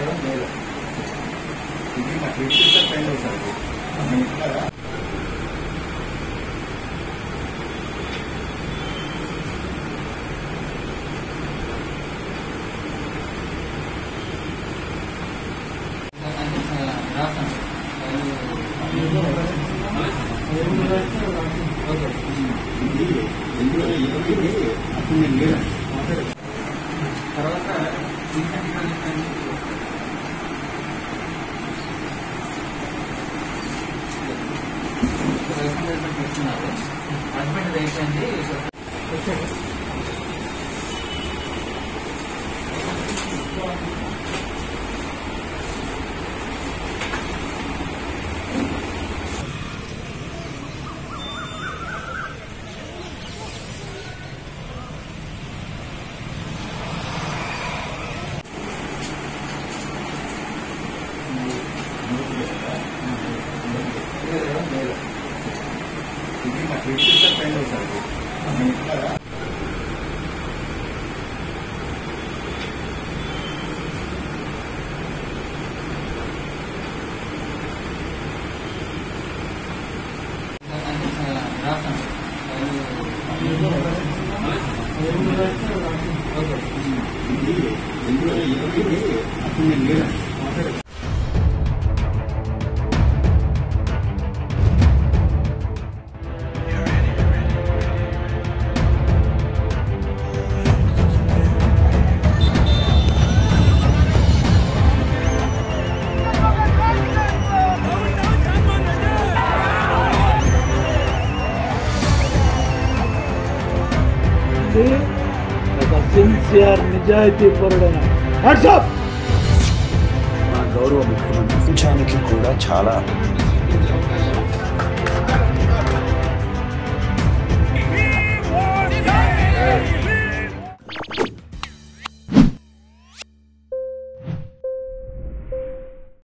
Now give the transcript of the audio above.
ఇది మా Twitter friend అవుతారు ఇది ఇందులో ఏమిటి అప్పుడు నేను లేను తర్వాత హస్బెండ్ అయిపోయింది ఇది మా ట్విట్టర్ ఫ్రెండ్ అవుతారు ఇది ఇందులో ఏమిటి అప్పుడు నేను లేను ఇది ఒక సిన్సియర్ నిజాయితీ పరుడైన వాట్సాప్ మా గౌరవ ముఖ్యమంత్రి ప్రపంచానికి కూడా చాలా